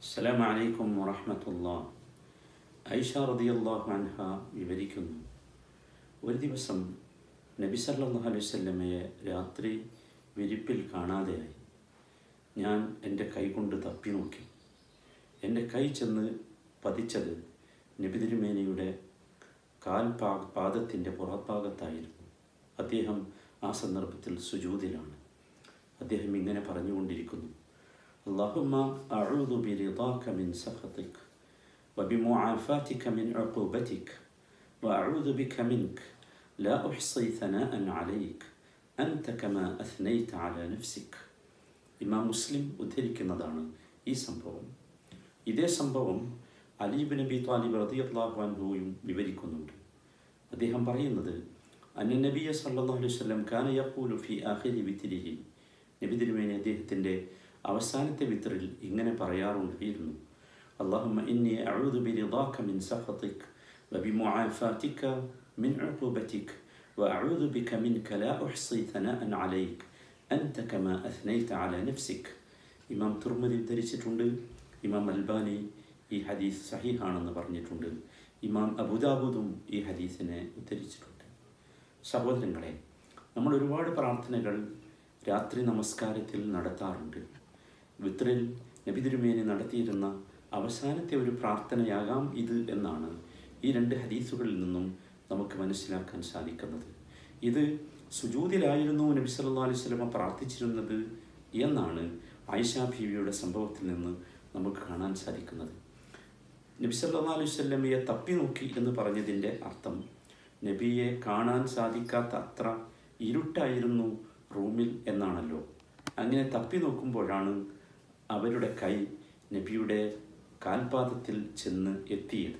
അസ്സലാമു അലൈക്കും വറഹ്മത്തുള്ളാ ഐഷ റളിയല്ലാഹു അൻഹ വിവരിക്കുന്നു ഒരു ദിവസം നബി സല്ലല്ലാഹു അലൈഹി വസല്ലമയെ രാത്രി വിരിപ്പിൽ കാണാതെയായി ഞാൻ എൻ്റെ കൈ കൊണ്ട് തപ്പി നോക്കി എൻ്റെ കൈ ചെന്ന് പതിച്ചത് നബി തിരുമേനിയുടെ കാൽ പാ പാദത്തിൻ്റെ പുറഭാഗത്തായിരുന്നു അദ്ദേഹം ആ സന്ദർഭത്തിൽ സുജൂതിലാണ് അദ്ദേഹം ഇങ്ങനെ പറഞ്ഞുകൊണ്ടിരിക്കുന്നു اللهم أعوذ برضاك من سخطك وبمعافاتك من عقوبتك وأعوذ بك منك لا أحصي ثناء عليك أنت كما أثنيت على نفسك ഇമാം മുസ്ലിം ഉദ്ധരിക്കുന്നതാണ് ഈ സംഭവം ഇതേ സംഭവം അലീബ് നബി താലിബ് റതിയല്ലാഹു അൻഹുവും വിവരിക്കുന്നുണ്ട് അദ്ദേഹം പറയുന്നത് അന്ന നബിയ സല്ലല്ലാഹു അലൈഹി വസല്ലം കാന യഖൂലു ഫി ആഖിരി വിത്രിഹി നബി തിരുമേനി അദ്ദേഹത്തിൻ്റെ അവസാനത്തെ വിത്തറിൽ ഇങ്ങനെ പറയാറുണ്ടായിരുന്നു اللهم إني أعوذ برضاك من سخطك وبمعافاتك من عقوبتك وأعوذ بك منك لا أحصي ثناء عليك أنت كما أثنيت على نفسك ഇമാം തുർമതി ഉദ്ധരിച്ചിട്ടുണ്ട് ഇമാം അൽബാനി ഈ ഹദീസ് സഹീഹാണെന്ന് പറഞ്ഞിട്ടുണ്ട് ഇമാം അബുദാബുദും ഈ ഹദീസിനെ ഉദ്ധരിച്ചിട്ടുണ്ട് സഹോദരങ്ങളെ നമ്മൾ ഒരുപാട് പ്രാർത്ഥനകൾ രാത്രി നമസ്കാരത്തിൽ നടത്താറുണ്ട് വിത്രിൽ നബി തിരുമേനി നടത്തിയിരുന്ന അവസാനത്തെ ഒരു പ്രാർത്ഥനയാകാം ഇത് എന്നാണ് ഈ രണ്ട് ഹദീസുകളിൽ നിന്നും നമുക്ക് മനസ്സിലാക്കാൻ സാധിക്കുന്നത് ഇത് സുജൂതിലായിരുന്നു നബി സല്ലാ അലൈഹി സ്വലമ പ്രാർത്ഥിച്ചിരുന്നത് എന്നാണ് ആയിഷ ബീവിയുടെ സംഭവത്തിൽ നിന്ന് നമുക്ക് കാണാൻ സാധിക്കുന്നത് നബി സല്ലാ അലൈഹി സ്വല്ലമയെ തപ്പി നോക്കി എന്ന് പറഞ്ഞതിൻ്റെ അർത്ഥം നബിയെ കാണാൻ സാധിക്കാത്ത അത്ര ഇരുട്ടായിരുന്നു റൂമിൽ എന്നാണല്ലോ അങ്ങനെ തപ്പി നോക്കുമ്പോഴാണ് അവരുടെ കൈ നബിയുടെ കാൽപാദത്തിൽ ചെന്ന് എത്തിയത്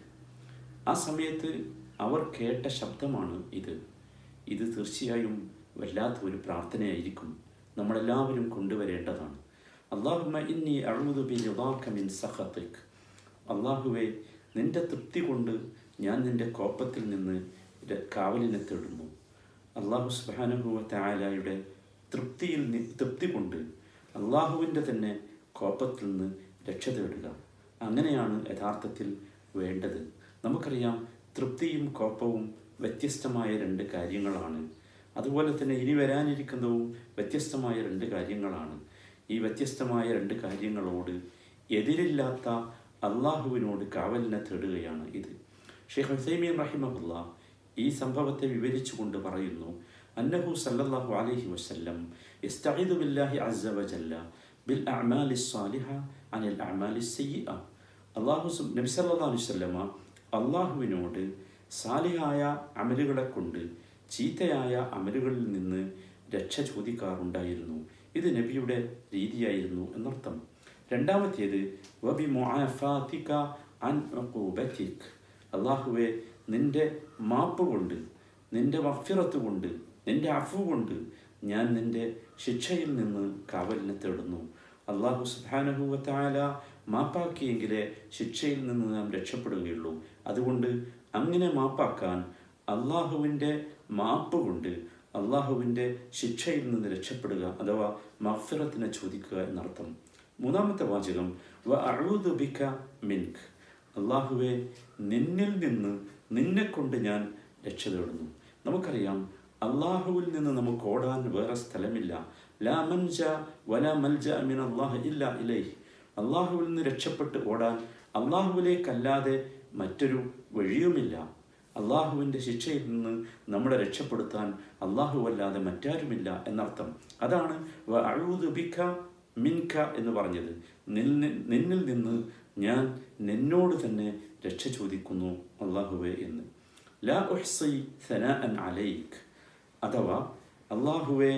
ആ സമയത്ത് അവർ കേട്ട ശബ്ദമാണ് ഇത് ഇത് തീർച്ചയായും വല്ലാത്ത ഒരു പ്രാർത്ഥനയായിരിക്കും നമ്മളെല്ലാവരും കൊണ്ടുവരേണ്ടതാണ് അള്ളാഹുമ ഇന്നി അഴുതുബി മിൻ സഹത്തിക് അള്ളാഹുവെ നിന്റെ തൃപ്തി കൊണ്ട് ഞാൻ നിന്റെ കോപ്പത്തിൽ നിന്ന് കാവലിനെ തേടുന്നു അള്ളാഹു സുബാനുഭവ തായാലയുടെ തൃപ്തിയിൽ തൃപ്തി കൊണ്ട് അള്ളാഹുവിൻ്റെ തന്നെ കോപ്പത്തിൽ നിന്ന് രക്ഷ തേടുക അങ്ങനെയാണ് യഥാർത്ഥത്തിൽ വേണ്ടത് നമുക്കറിയാം തൃപ്തിയും കോപ്പവും വ്യത്യസ്തമായ രണ്ട് കാര്യങ്ങളാണ് അതുപോലെ തന്നെ ഇനി വരാനിരിക്കുന്നതും വ്യത്യസ്തമായ രണ്ട് കാര്യങ്ങളാണ് ഈ വ്യത്യസ്തമായ രണ്ട് കാര്യങ്ങളോട് എതിരില്ലാത്ത അള്ളാഹുവിനോട് കാവലിനെ തേടുകയാണ് ഇത് ഷെയ്ഖ് ഹുസൈമീൻ റഹിമഹുല്ല ഈ സംഭവത്തെ വിവരിച്ചുകൊണ്ട് പറയുന്നു അന്നഹു സല്ലല്ലാഹു അലൈഹി വസല്ലം യസ്തഈദു ബില്ലാഹി അസ്സ വജല്ല ബിൽ അഅമാലി സ്സാലിഹ അനിൽ അഅമാലി സയ്യിഅ അല്ലാഹു നബി സല്ലല്ലാഹു അലൈഹി വസല്ലമ അള്ളാഹുവിനോട് സാലിഹായ അമലുകളെ കൊണ്ട് ചീത്തയായ അമലുകളിൽ നിന്ന് രക്ഷ ചോദിക്കാറുണ്ടായിരുന്നു ഇത് നബിയുടെ രീതിയായിരുന്നു എന്നർത്ഥം രണ്ടാമത്തേത് വബി മുആഫാതിക അൻ ഉഖൂബതിക് അള്ളാഹുവെ നിന്റെ മാപ്പ് കൊണ്ട് നിന്റെ വഫിറത്ത് കൊണ്ട് നിന്റെ അഫു കൊണ്ട് ഞാൻ നിന്റെ ശിക്ഷയിൽ നിന്ന് കാവലിനെ തേടുന്നു അള്ളാഹു സുബാനഹുവത്തായ മാപ്പാക്കിയെങ്കിലേ ശിക്ഷയിൽ നിന്ന് നാം രക്ഷപ്പെടുകയുള്ളൂ അതുകൊണ്ട് അങ്ങനെ മാപ്പാക്കാൻ അള്ളാഹുവിൻ്റെ മാപ്പ് കൊണ്ട് അള്ളാഹുവിൻ്റെ ശിക്ഷയിൽ നിന്ന് രക്ഷപ്പെടുക അഥവാ മഫിറത്തിനെ ചോദിക്കുക എന്നർത്ഥം മൂന്നാമത്തെ വാചകം വ അഴുതുബിക്ക മിൻക് അള്ളാഹുവെ നിന്നിൽ നിന്ന് നിന്നെ കൊണ്ട് ഞാൻ രക്ഷ തേടുന്നു നമുക്കറിയാം അള്ളാഹുവിൽ നിന്ന് നമുക്ക് ഓടാൻ വേറെ സ്ഥലമില്ല ലാ മൻജ വല മൽജ മിൻ അള്ളാഹ് ഇല്ല ഇലൈഹ് അള്ളാഹുവിൽ നിന്ന് രക്ഷപ്പെട്ട് ഓടാൻ അള്ളാഹുവിലേക്കല്ലാതെ മറ്റൊരു വഴിയുമില്ല അള്ളാഹുവിൻ്റെ ശിക്ഷയിൽ നിന്ന് നമ്മളെ രക്ഷപ്പെടുത്താൻ അള്ളാഹു അല്ലാതെ മറ്റാരുമില്ല എന്നർത്ഥം അതാണ് അഴുതുബിക്ക മിൻക എന്ന് പറഞ്ഞത് നിന്നിൽ നിന്ന് ഞാൻ നിന്നോട് തന്നെ രക്ഷ ചോദിക്കുന്നു അള്ളാഹുവെ എന്ന് ലാ ഉഹ്സി സനാഅൻ അലൈക്ക് അഥവാ അള്ളാഹുവെ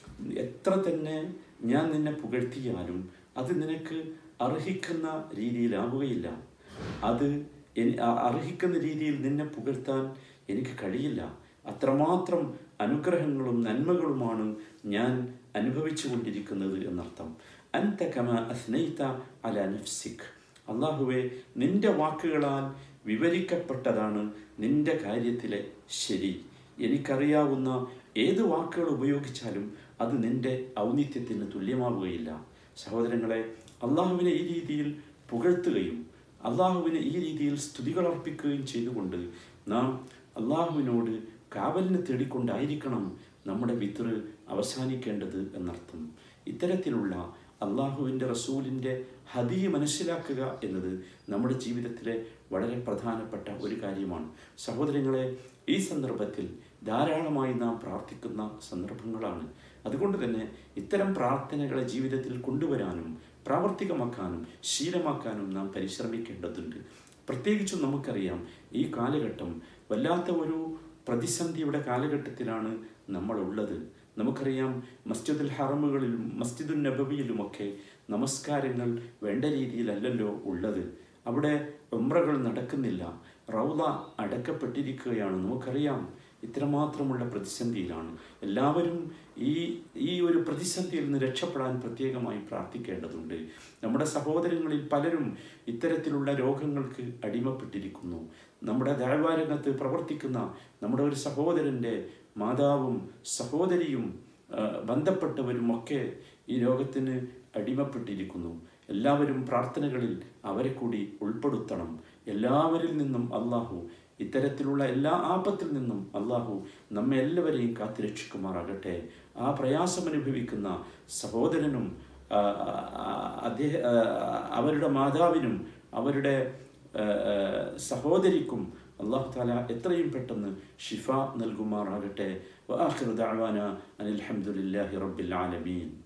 എത്ര തന്നെ ഞാൻ നിന്നെ പുകഴ്ത്തിയാലും അത് നിനക്ക് അർഹിക്കുന്ന രീതിയിലാവുകയില്ല അത് അർഹിക്കുന്ന രീതിയിൽ നിന്നെ പുകഴ്ത്താൻ എനിക്ക് കഴിയില്ല അത്രമാത്രം അനുഗ്രഹങ്ങളും നന്മകളുമാണ് ഞാൻ അനുഭവിച്ചു കൊണ്ടിരിക്കുന്നത് എന്നർത്ഥം അൻത കമ അസ്നൈത അല നഫ്സിക് അള്ളാഹുവെ നിന്റെ വാക്കുകളാൽ വിവരിക്കപ്പെട്ടതാണ് നിന്റെ കാര്യത്തിലെ ശരി എനിക്കറിയാവുന്ന ഏത് വാക്കുകൾ ഉപയോഗിച്ചാലും അത് നിന്റെ ഔന്നിത്യത്തിന് തുല്യമാവുകയില്ല സഹോദരങ്ങളെ അള്ളാഹുവിനെ ഈ രീതിയിൽ പുകഴ്ത്തുകയും അള്ളാഹുവിന് ഈ രീതിയിൽ സ്തുതികൾ അർപ്പിക്കുകയും ചെയ്തുകൊണ്ട് നാം അള്ളാഹുവിനോട് കാവലിന് തേടിക്കൊണ്ടായിരിക്കണം നമ്മുടെ വിത്തർ അവസാനിക്കേണ്ടത് എന്നർത്ഥം ഇത്തരത്തിലുള്ള അള്ളാഹുവിൻ്റെ റസൂലിൻ്റെ ഹദി മനസ്സിലാക്കുക എന്നത് നമ്മുടെ ജീവിതത്തിലെ വളരെ പ്രധാനപ്പെട്ട ഒരു കാര്യമാണ് സഹോദരങ്ങളെ ഈ സന്ദർഭത്തിൽ ധാരാളമായി നാം പ്രാർത്ഥിക്കുന്ന സന്ദർഭങ്ങളാണ് അതുകൊണ്ട് തന്നെ ഇത്തരം പ്രാർത്ഥനകളെ ജീവിതത്തിൽ കൊണ്ടുവരാനും പ്രാവർത്തികമാക്കാനും ശീലമാക്കാനും നാം പരിശ്രമിക്കേണ്ടതുണ്ട് പ്രത്യേകിച്ചും നമുക്കറിയാം ഈ കാലഘട്ടം വല്ലാത്ത ഒരു പ്രതിസന്ധിയുടെ കാലഘട്ടത്തിലാണ് നമ്മളുള്ളത് നമുക്കറിയാം മസ്ജിദുൽ ഹറമുകളിലും മസ്ജിദുൽ നബവിയിലുമൊക്കെ നമസ്കാരങ്ങൾ വേണ്ട രീതിയിലല്ലല്ലോ ഉള്ളത് അവിടെ ഉംറകൾ നടക്കുന്നില്ല റൗദ അടക്കപ്പെട്ടിരിക്കുകയാണ് നമുക്കറിയാം ഇത്രമാത്രമുള്ള പ്രതിസന്ധിയിലാണ് എല്ലാവരും ഈ ഈ ഒരു പ്രതിസന്ധിയിൽ നിന്ന് രക്ഷപ്പെടാൻ പ്രത്യേകമായി പ്രാർത്ഥിക്കേണ്ടതുണ്ട് നമ്മുടെ സഹോദരങ്ങളിൽ പലരും ഇത്തരത്തിലുള്ള രോഗങ്ങൾക്ക് അടിമപ്പെട്ടിരിക്കുന്നു നമ്മുടെ ദൈവാരംഗത്ത് പ്രവർത്തിക്കുന്ന നമ്മുടെ ഒരു സഹോദരൻ്റെ മാതാവും സഹോദരിയും ആ, ബന്ധപ്പെട്ടവരുമൊക്കെ ഈ രോഗത്തിന് അടിമപ്പെട്ടിരിക്കുന്നു എല്ലാവരും പ്രാർത്ഥനകളിൽ അവരെ കൂടി ഉൾപ്പെടുത്തണം എല്ലാവരിൽ നിന്നും അള്ളാഹു ഇത്തരത്തിലുള്ള എല്ലാ ആപത്തിൽ നിന്നും അള്ളാഹു നമ്മെ എല്ലാവരെയും കാത്തുരക്ഷിക്കുമാറാകട്ടെ ആ പ്രയാസം അനുഭവിക്കുന്ന സഹോദരനും ആ, ആ, അദ്ദേഹ ആ, അവരുടെ മാതാവിനും അവരുടെ ആ, ആ, സഹോദരിക്കും അള്ളാഹു താല എത്രയും പെട്ടെന്ന് ഷിഫ നൽകുമാറാകട്ടെ വആഖിറു ദഅവാന അനിൽ ഹംദുലില്ലാഹി റബ്ബിൽ ആലമീൻ